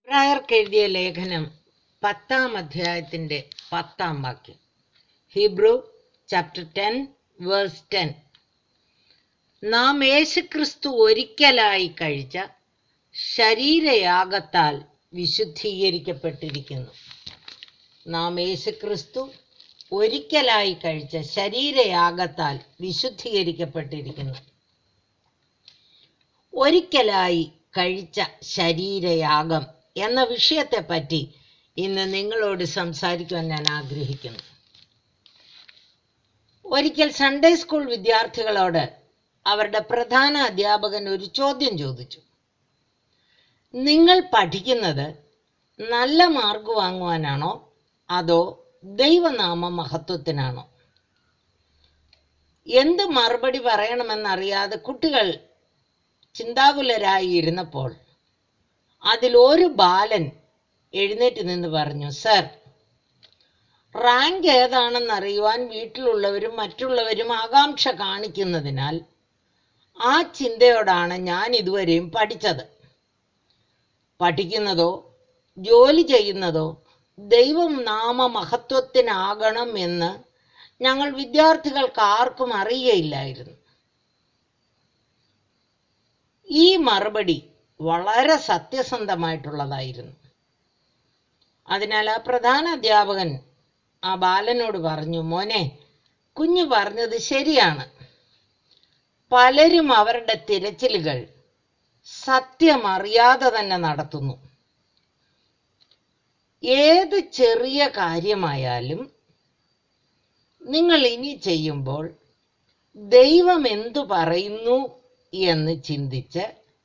എബ്രായർക്ക് എഴുതിയ ലേഖനം പത്താം അധ്യായത്തിന്റെ പത്താം വാക്യം Hebrew chapter ten verse ten നാം യേശുക്രിസ്തു ഒരിക്കലായി കഴിച്ച ശരീരയാഗത്താൽ വിശുദ്ധീകരിക്കപ്പെട്ടിരിക്കുന്നു നാം യേശുക്രിസ്തു ഒരിക്കലായി കഴിച്ച ശരീരയാഗത്താൽ വിശുദ്ധീകരിക്കപ്പെട്ടിരിക്കുന്നു ഒരിക്കലായി കഴിച്ച ശരീരയാഗം എന്ന വിഷയത്തെപ്പറ്റി ഇന്ന് നിങ്ങളോട് സംസാരിക്കുവാൻ ഞാൻ ആഗ്രഹിക്കുന്നു ഒരിക്കൽ സൺഡേ സ്കൂൾ വിദ്യാർത്ഥികളോട് അവരുടെ പ്രധാന അധ്യാപകൻ ഒരു ചോദ്യം ചോദിച്ചു നിങ്ങൾ പഠിക്കുന്നത് നല്ല മാർക്ക് വാങ്ങുവാനാണോ അതോ ദൈവനാമ മഹത്വത്തിനാണോ എന്ത് മറുപടി പറയണമെന്നറിയാതെ കുട്ടികൾ ചിന്താകുലരായി ഇരുന്നപ്പോൾ അതിൽ ഒരു ബാലൻ എഴുന്നേറ്റ് നിന്ന് പറഞ്ഞു സർ റാങ്ക് ഏതാണെന്ന് അറിയുവാൻ വീട്ടിലുള്ളവരും മറ്റുള്ളവരും ആകാംക്ഷ കാണിക്കുന്നതിനാൽ ആ ചിന്തയോടാണ് ഞാൻ ഇതുവരെയും പഠിച്ചത് പഠിക്കുന്നതോ ജോലി ചെയ്യുന്നതോ ദൈവം നാമ മഹത്വത്തിനാകണം എന്ന് ഞങ്ങൾ വിദ്യാർത്ഥികൾക്ക് ആർക്കും അറിയയില്ലായിരുന്നു ഈ മറുപടി വളരെ സത്യസന്ധമായിട്ടുള്ളതായിരുന്നു അതിനാൽ ആ പ്രധാന അധ്യാപകൻ ആ ബാലനോട് പറഞ്ഞു മോനെ കുഞ്ഞു പറഞ്ഞത് ശരിയാണ് പലരും അവരുടെ തിരച്ചിലുകൾ സത്യമറിയാതെ തന്നെ നടത്തുന്നു ഏത് ചെറിയ കാര്യമായാലും നിങ്ങൾ ഇനി ചെയ്യുമ്പോൾ ദൈവം എന്തു പറയുന്നു എന്ന് ചിന്തിച്ച്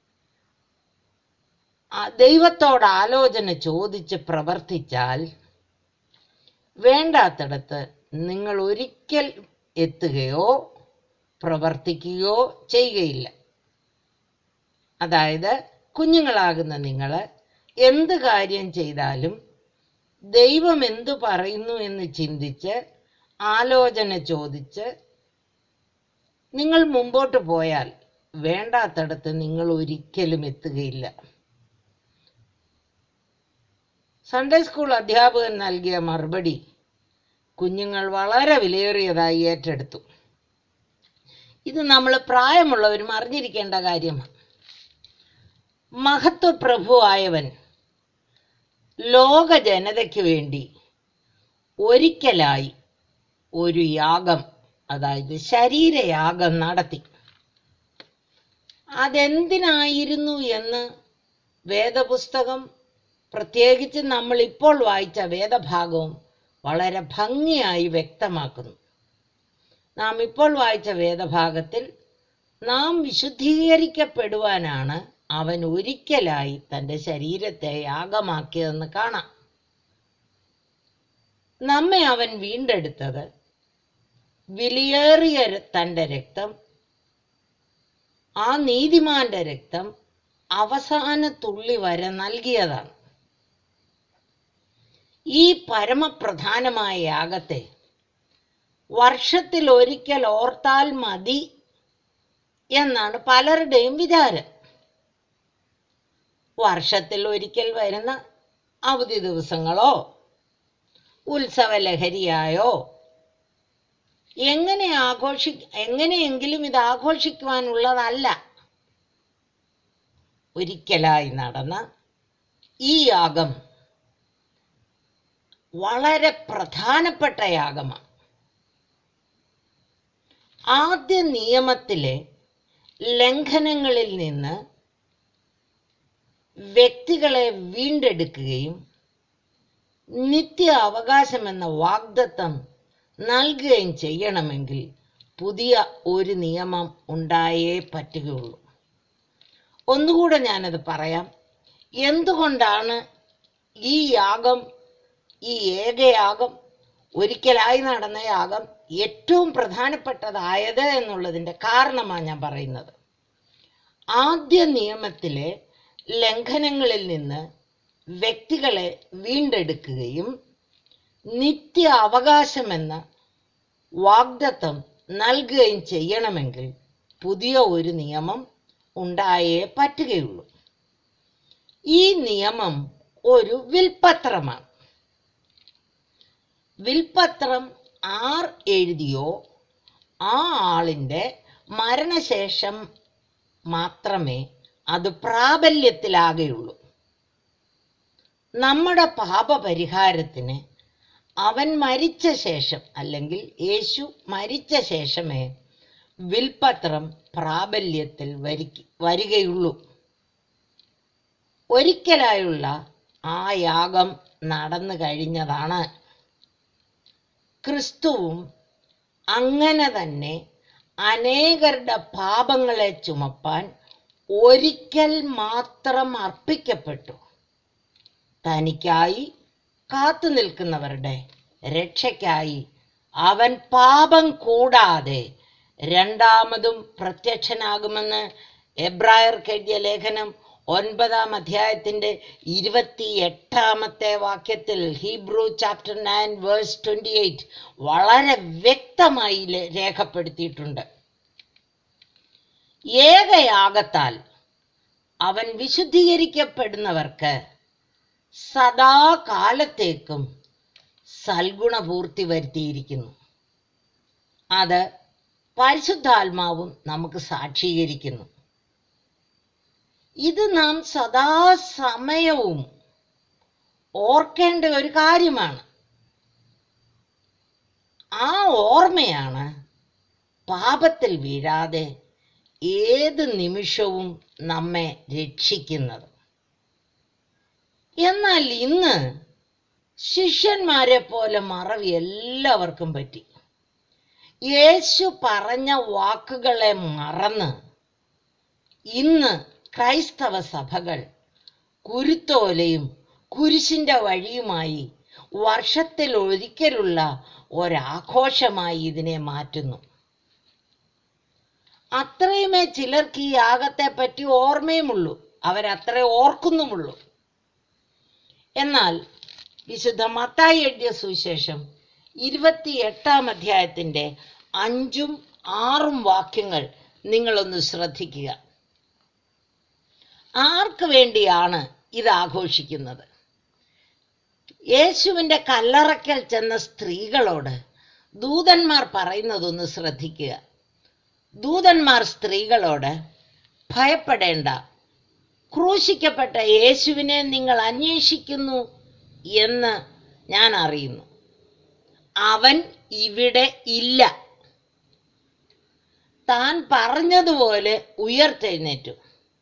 ആ ദൈവത്തോട് ആലോചന ചോദിച്ച് പ്രവർത്തിച്ചാൽ വേണ്ടാത്തിടത്ത് നിങ്ങൾ ഒരിക്കൽ എത്തുകയോ പ്രവർത്തിക്കുകയോ ചെയ്യുകയില്ല അതായത് കുഞ്ഞുങ്ങളാകുന്ന നിങ്ങൾ എന്ത് കാര്യം ചെയ്താലും ദൈവം എന്തു പറയുന്നു എന്ന് ചിന്തിച്ച് ആലോചന ചോദിച്ച് നിങ്ങൾ മുമ്പോട്ട് പോയാൽ വേണ്ടാത്തിടത്ത് നിങ്ങൾ ഒരിക്കലും എത്തുകയില്ല സൺഡേ സ്കൂൾ അധ്യാപകൻ നൽകിയ മറുപടി കുഞ്ഞുങ്ങൾ വളരെ വിലയേറിയതായി ഏറ്റെടുത്തു ഇത് നമ്മൾ പ്രായമുള്ളവരും അറിഞ്ഞിരിക്കേണ്ട കാര്യമാണ് മഹത്വപ്രഭുവായവൻ ലോക ജനതയ്ക്ക് വേണ്ടി ഒരിക്കലായി ഒരു യാഗം അതായത് ശരീരയാഗം നടത്തി അതെന്തിനായിരുന്നു എന്ന് വേദപുസ്തകം പ്രത്യേകിച്ച് നമ്മൾ ഇപ്പോൾ വായിച്ച വേദഭാഗവും വളരെ ഭംഗിയായി വ്യക്തമാക്കുന്നു നാം ഇപ്പോൾ വായിച്ച വേദഭാഗത്തിൽ നാം വിശുദ്ധീകരിക്കപ്പെടുവാനാണ് അവൻ ഒരിക്കലായി തൻ്റെ ശരീരത്തെ യാഗമാക്കിയതെന്ന് കാണാം നമ്മെ അവൻ വീണ്ടെടുത്തത് വിലയേറിയ തൻ്റെ രക്തം ആ നീതിമാന്റെ രക്തം അവസാന തുള്ളി വരെ നൽകിയതാണ് ഈ പരമപ്രധാനമായ യാഗത്തെ വർഷത്തിൽ ഒരിക്കൽ ഓർത്താൽ മതി എന്നാണ് പലരുടെയും വിചാരം വർഷത്തിൽ ഒരിക്കൽ വരുന്ന അവധി ദിവസങ്ങളോ ഉത്സവലഹരിയായോ എങ്ങനെ ആഘോഷി എങ്ങനെയെങ്കിലും ഇത് ആഘോഷിക്കുവാനുള്ളതല്ല ഒരിക്കലായി നടന്ന ഈ യാഗം വളരെ പ്രധാനപ്പെട്ട യാഗമാണ് ആദ്യ നിയമത്തിലെ ലംഘനങ്ങളിൽ നിന്ന് വ്യക്തികളെ വീണ്ടെടുക്കുകയും നിത്യ അവകാശമെന്ന വാഗ്ദത്തം നൽകുകയും ചെയ്യണമെങ്കിൽ പുതിയ ഒരു നിയമം ഉണ്ടായേ പറ്റുകയുള്ളൂ ഒന്നുകൂടെ ഞാനത് പറയാം എന്തുകൊണ്ടാണ് ഈ യാഗം ഈ ഏകയാഗം ഒരിക്കലായി നടന്ന യാഗം ഏറ്റവും പ്രധാനപ്പെട്ടതായത് എന്നുള്ളതിൻ്റെ കാരണമാണ് ഞാൻ പറയുന്നത് ആദ്യ നിയമത്തിലെ ലംഘനങ്ങളിൽ നിന്ന് വ്യക്തികളെ വീണ്ടെടുക്കുകയും നിത്യ അവകാശമെന്ന വാഗ്ദത്തം നൽകുകയും ചെയ്യണമെങ്കിൽ പുതിയ ഒരു നിയമം ഉണ്ടായേ പറ്റുകയുള്ളൂ ഈ നിയമം ഒരു വിൽപ്പത്രമാണ് വിൽപ്പത്രം ആർ എഴുതിയോ ആ ആളിൻ്റെ മരണശേഷം മാത്രമേ അത് പ്രാബല്യത്തിലാകുകയുള്ളൂ നമ്മുടെ പാപപരിഹാരത്തിന് അവൻ മരിച്ച ശേഷം അല്ലെങ്കിൽ യേശു മരിച്ച ശേഷമേ വിൽപ്പത്രം പ്രാബല്യത്തിൽ വരിക വരികയുള്ളൂ ഒരിക്കലായുള്ള ആ യാഗം നടന്നു കഴിഞ്ഞതാണ് ക്രിസ്തുവും അങ്ങനെ തന്നെ അനേകരുടെ പാപങ്ങളെ ചുമപ്പാൻ ഒരിക്കൽ മാത്രം അർപ്പിക്കപ്പെട്ടു തനിക്കായി കാത്തു നിൽക്കുന്നവരുടെ രക്ഷയ്ക്കായി അവൻ പാപം കൂടാതെ രണ്ടാമതും പ്രത്യക്ഷനാകുമെന്ന് എബ്രായർക്ക് എഴുതിയ ലേഖനം ഒൻപതാം അധ്യായത്തിന്റെ ഇരുപത്തി എട്ടാമത്തെ വാക്യത്തിൽ Hebrew chapter nine verse twenty eight വളരെ വ്യക്തമായി ലെ- രേഖപ്പെടുത്തിയിട്ടുണ്ട് ഏകയാഗത്താൽ അവൻ വിശുദ്ധീകരിക്കപ്പെടുന്നവർക്ക് സദാകാലത്തേക്കും സൽഗുണപൂർത്തി വരുത്തിയിരിക്കുന്നു അത് പരിശുദ്ധാത്മാവും നമുക്ക് സാക്ഷീകരിക്കുന്നു ഇത് നാം സദാസമയവും ഓർക്കേണ്ട ഒരു കാര്യമാണ് ആ ഓർമ്മയാണ് പാപത്തിൽ വീഴാതെ ഏത് നിമിഷവും നമ്മെ രക്ഷിക്കുന്നത് എന്നാൽ ഇന്ന് ശിഷ്യന്മാരെ പോലെ മറവി എല്ലാവർക്കും പറ്റി യേശു പറഞ്ഞ വാക്കുകളെ മറന്ന് ഇന്ന് ക്രൈസ്തവ സഭകൾ കുരുത്തോലയും കുരിശിന്റെ വഴിയുമായി വർഷത്തിൽ ഒരിക്കലുള്ള ഒരാഘോഷമായി ഇതിനെ മാറ്റുന്നു അത്രയുമേ ചിലർക്ക് ഈ യാഗത്തെ പറ്റി ഓർമ്മയുമുള്ളൂ അവരത്രേ ഓർക്കുന്നുമുള്ളൂ എന്നാൽ വിശുദ്ധ മത്തായി എഴുതിയ സുവിശേഷം ഇരുപത്തിയെട്ടാം അധ്യായത്തിന്റെ അഞ്ചും ആറും വാക്യങ്ങൾ നിങ്ങളൊന്ന് ശ്രദ്ധിക്കുക ആർക്ക് വേണ്ടിയാണ് ഇത് ആഘോഷിക്കുന്നത് യേശുവിന്റെ കല്ലറയ്ക്കൽ ചെന്ന സ്ത്രീകളോട് ദൂതന്മാർ പറയുന്നതൊന്ന് ശ്രദ്ധിക്കുക ദൂതന്മാർ സ്ത്രീകളോട് ഭയപ്പെടേണ്ട ക്രൂശിക്കപ്പെട്ട യേശുവിനെ നിങ്ങൾ അന്വേഷിക്കുന്നു എന്ന് ഞാൻ അറിയുന്നു അവൻ ഇവിടെ ഇല്ല താൻ പറഞ്ഞതുപോലെ ഉയർത്തെഴുന്നേറ്റു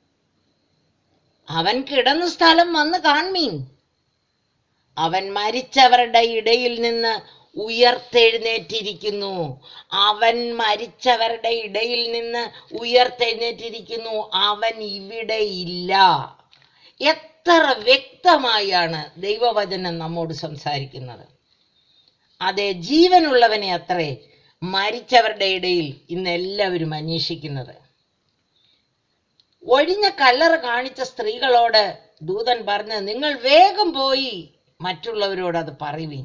അവൻ കിടന്ന സ്ഥലം വന്ന് കാൺമീൻ അവൻ മരിച്ചവരുടെ ഇടയിൽ നിന്ന് ഉയർത്തെഴുന്നേറ്റിരിക്കുന്നു അവൻ മരിച്ചവരുടെ ഇടയിൽ നിന്ന് ഉയർത്തെഴുന്നേറ്റിരിക്കുന്നു അവൻ ഇവിടെ ഇല്ല എത്ര വ്യക്തമായാണ് ദൈവവചനം നമ്മോട് സംസാരിക്കുന്നത് അതെ ജീവനുള്ളവനെ അത്രേ മരിച്ചവരുടെ ഇടയിൽ ഇന്ന് എല്ലാവരും അന്വേഷിക്കുന്നത് ഒഴിഞ്ഞ കല്ലറ കാണിച്ച സ്ത്രീകളോട് ദൂതൻ പറഞ്ഞ് നിങ്ങൾ വേഗം പോയി മറ്റുള്ളവരോട് അത് പറയുവീൻ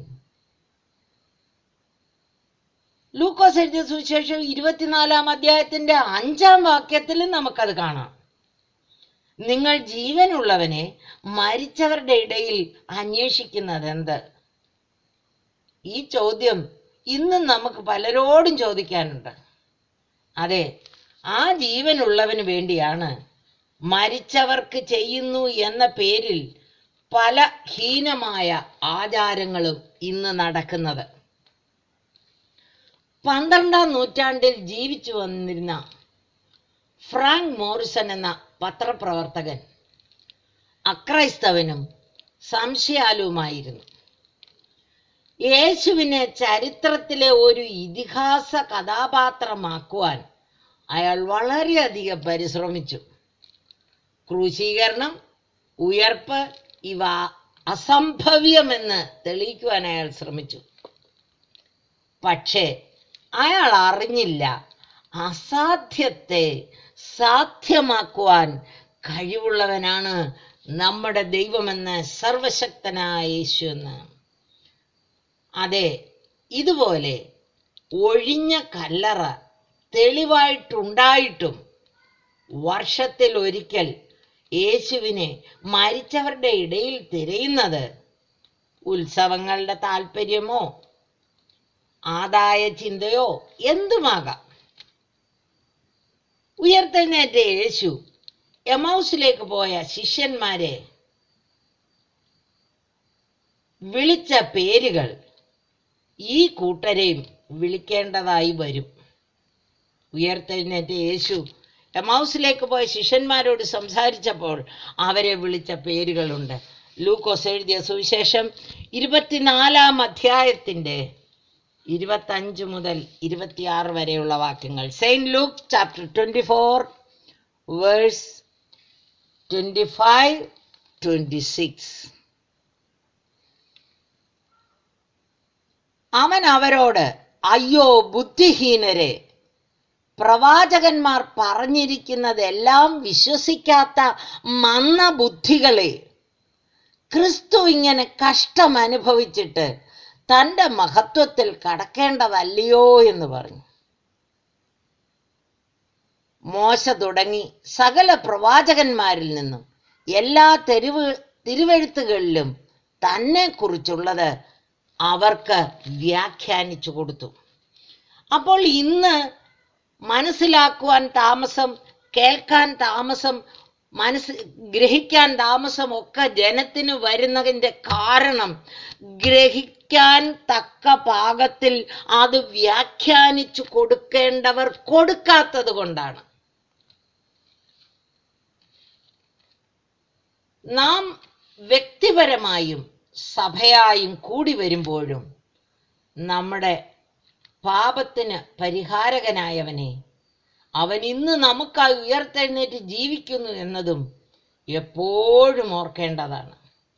ലൂക്കോസ് എഴുതിയ സുവിശേഷം ഇരുപത്തിനാലാം അധ്യായത്തിന്റെ അഞ്ചാം വാക്യത്തിലും നമുക്കത് കാണാം നിങ്ങൾ ജീവനുള്ളവനെ മരിച്ചവരുടെ ഇടയിൽ അന്വേഷിക്കുന്നത് എന്ത് ഈ ചോദ്യം ഇന്നും നമുക്ക് പലരോടും ചോദിക്കാനുണ്ട് അതെ ആ ജീവനുള്ളവന് വേണ്ടിയാണ് മരിച്ചവർക്ക് ചെയ്യുന്നു എന്ന പേരിൽ പല ഹീനമായ ആചാരങ്ങളും ഇന്ന് നടക്കുന്നത് പന്ത്രണ്ടാം നൂറ്റാണ്ടിൽ ജീവിച്ചു വന്നിരുന്ന ഫ്രാങ്ക് മോറിസൺ എന്ന പത്രപ്രവർത്തകൻ അക്രൈസ്തവനും സംശയാലുമായിരുന്നു യേശുവിനെ ചരിത്രത്തിലെ ഒരു ഇതിഹാസ കഥാപാത്രമാക്കുവാൻ അയാൾ വളരെയധികം പരിശ്രമിച്ചു ക്രൂശീകരണം ഉയർപ്പ് ഇവ അസംഭവ്യമെന്ന് തെളിയിക്കുവാൻ അയാൾ ശ്രമിച്ചു പക്ഷേ അയാൾ അറിഞ്ഞില്ല അസാധ്യത്തെ സാധ്യമാക്കുവാൻ കഴിവുള്ളവനാണ് നമ്മുടെ ദൈവമെന്ന് സർവശക്തനായ യേശു എന്ന് അതെ ഇതുപോലെ ഒഴിഞ്ഞ കല്ലറ തെളിവായിട്ടുണ്ടായിട്ടും വർഷത്തിൽ ഒരിക്കൽ യേശുവിനെ മരിച്ചവരുടെ ഇടയിൽ തിരയുന്നത് ഉത്സവങ്ങളുടെ താല്പര്യമോ ആദായ ചിന്തയോ എന്തുമാകാം ഉയർത്തെഴുന്നേറ്റ യേശു എമൗസിലേക്ക് പോയ ശിഷ്യന്മാരെ വിളിച്ച പേരുകൾ ഈ കൂട്ടരെയും വിളിക്കേണ്ടതായി വരും ഉയർത്തെഴുന്നേറ്റ യേശു എമൗസിലേക്ക് പോയ ശിഷ്യന്മാരോട് സംസാരിച്ചപ്പോൾ അവരെ വിളിച്ച പേരുകളുണ്ട് ലൂക്കോസ് എഴുതിയ സുവിശേഷം ഇരുപത്തിനാലാം അധ്യായത്തിൻ്റെ ഇരുപത്തഞ്ച് മുതൽ ഇരുപത്തിയാറ് വരെയുള്ള വാക്യങ്ങൾ saint Luke chapter twenty four verse twenty five twenty six അവൻ അവരോട് അയ്യോ ബുദ്ധിഹീനരെ പ്രവാചകന്മാർ പറഞ്ഞിരിക്കുന്നതെല്ലാം വിശ്വസിക്കാത്ത മന്ദബുദ്ധികളെ ക്രിസ്തു ഇങ്ങനെ കഷ്ടം അനുഭവിച്ചിട്ട് തൻ്റെ മഹത്വത്തിൽ കടക്കേണ്ടതല്ലയോ എന്ന് പറഞ്ഞു മോശ തുടങ്ങി സകല പ്രവാചകന്മാരിൽ നിന്നും എല്ലാ തെരുവ് തിരുവെഴുത്തുകളിലും തന്നെ കുറിച്ചുള്ളത് അവർക്ക് വ്യാഖ്യാനിച്ചു കൊടുത്തു അപ്പോൾ ഇന്ന് മനസ്സിലാക്കുവാൻ താമസം കേൾക്കാൻ താമസം മനസ്സ് ഗ്രഹിക്കാൻ താമസം ഒക്കെ ജനത്തിന് വരുന്നതിൻ്റെ കാരണം ഗ്രഹിക്കാൻ തക്ക പാകത്തിൽ അത് വ്യാഖ്യാനിച്ചു കൊടുക്കേണ്ടവർ കൊടുക്കാത്തത് കൊണ്ടാണ് നാം വ്യക്തിപരമായും സഭയായും കൂടി വരുമ്പോഴും നമ്മുടെ പാപത്തിന് പരിഹാരകനായവനെ അവൻ ഇന്ന് നമുക്കായി ഉയർത്തെഴുന്നേറ്റ് ജീവിക്കുന്നു എന്നതും എപ്പോഴും ഓർക്കേണ്ടതാണ്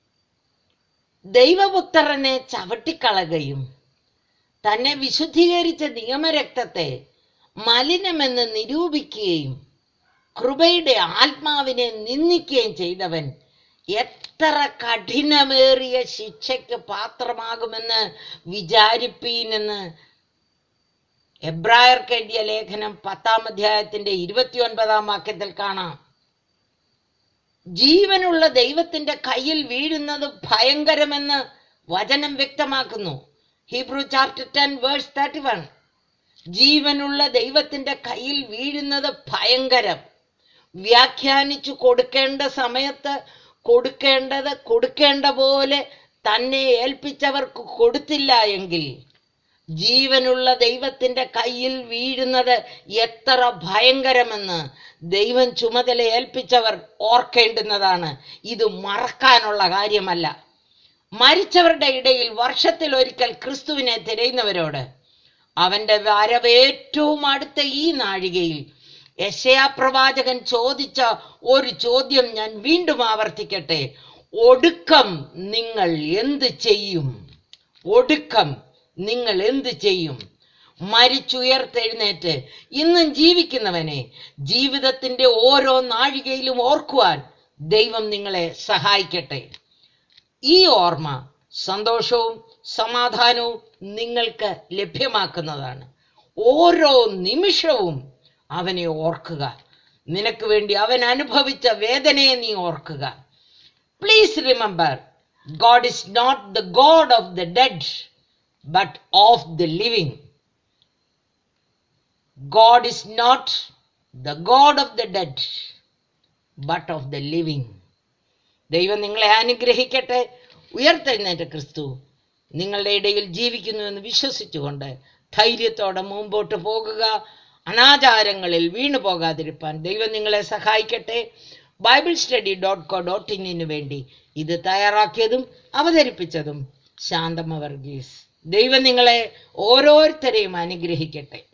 ദൈവപുത്രനെ ചവിട്ടിക്കളകയും തന്നെ വിശുദ്ധീകരിച്ച നിയമരക്തത്തെ മലിനമെന്ന് നിരൂപിക്കുകയും കൃപയുടെ ആത്മാവിനെ നിന്ദിക്കുകയും ചെയ്തവൻ എത്ര കഠിനമേറിയ ശിക്ഷയ്ക്ക് പാത്രമാകുമെന്ന് വിചാരിപ്പീനെന്ന് എബ്രായർക്ക് എഴുതിയ ലേഖനം പത്താം അധ്യായത്തിന്റെ ഇരുപത്തിയൊൻപതാം വാക്യത്തിൽ കാണാം ജീവനുള്ള ദൈവത്തിന്റെ കയ്യിൽ വീഴുന്നത് ഭയങ്കരമെന്ന് വചനം വ്യക്തമാക്കുന്നു Hebrew chapter ten verse thirty one ജീവനുള്ള ദൈവത്തിന്റെ കയ്യിൽ വീഴുന്നത് ഭയങ്കരം വ്യാഖ്യാനിച്ചു കൊടുക്കേണ്ട സമയത്ത് കൊടുക്കേണ്ടത് കൊടുക്കേണ്ട പോലെ തന്നെ ഏൽപ്പിച്ചവർക്ക് കൊടുത്തില്ല എങ്കിൽ ജീവനുള്ള ദൈവത്തിന്റെ കയ്യിൽ വീഴുന്നത് എത്ര ഭയങ്കരമെന്ന് ദൈവം ചുമതല ഏൽപ്പിച്ചവർ ഓർക്കേണ്ടുന്നതാണ് ഇത് മറക്കാനുള്ള കാര്യമല്ല മരിച്ചവരുടെ ഇടയിൽ വർഷത്തിൽ ഒരിക്കൽ ക്രിസ്തുവിനെ തിരയുന്നവരോട് അവന്റെ വരവ് ഏറ്റവും അടുത്ത ഈ നാഴികയിൽ യശയാ പ്രവാചകൻ ചോദിച്ച ഒരു ചോദ്യം ഞാൻ വീണ്ടും ആവർത്തിക്കട്ടെ ഒടുക്കം നിങ്ങൾ എന്ത് ചെയ്യും ഒടുക്കം നിങ്ങൾ എന്ത് ചെയ്യും മരിച്ചുയർത്തെഴുന്നേറ്റ് ഇന്നും ജീവിക്കുന്നവനെ ജീവിതത്തിന്റെ ഓരോ നാഴികയിലും ഓർക്കുവാൻ ദൈവം നിങ്ങളെ സഹായിക്കട്ടെ ഈ ഓർമ്മ സന്തോഷവും സമാധാനവും നിങ്ങൾക്ക് ലഭ്യമാക്കുന്നതാണ് ഓരോ നിമിഷവും അവനെ ഓർക്കുക നിനക്ക് വേണ്ടി അവൻ അനുഭവിച്ച വേദനയെ നീ ഓർക്കുക please remember God is not the God of the dead but of the living God is not the God of the dead but of the living ദൈവം നിങ്ങളെ അനുഗ്രഹിക്കട്ടെ ഉയർത്തെഴുന്നേറ്റ ക്രിസ്തു നിങ്ങളുടെ ഇടയിൽ ജീവിക്കുന്നു എന്ന് വിശ്വസിച്ചുകൊണ്ട് ധൈര്യത്തോടെ മുമ്പോട്ട് പോകുക അനാചാരങ്ങളിൽ വീണു പോകാതിരിപ്പാൻ ദൈവം നിങ്ങളെ സഹായിക്കട്ടെ Bible study dot co dot ഇന്നിനു വേണ്ടി ഇത് തയ്യാറാക്കിയതും അവതരിപ്പിച്ചതും ശാന്തമ വർഗീസ് ദൈവം നിങ്ങളെ ഓരോരുത്തരെയും അനുഗ്രഹിക്കട്ടെ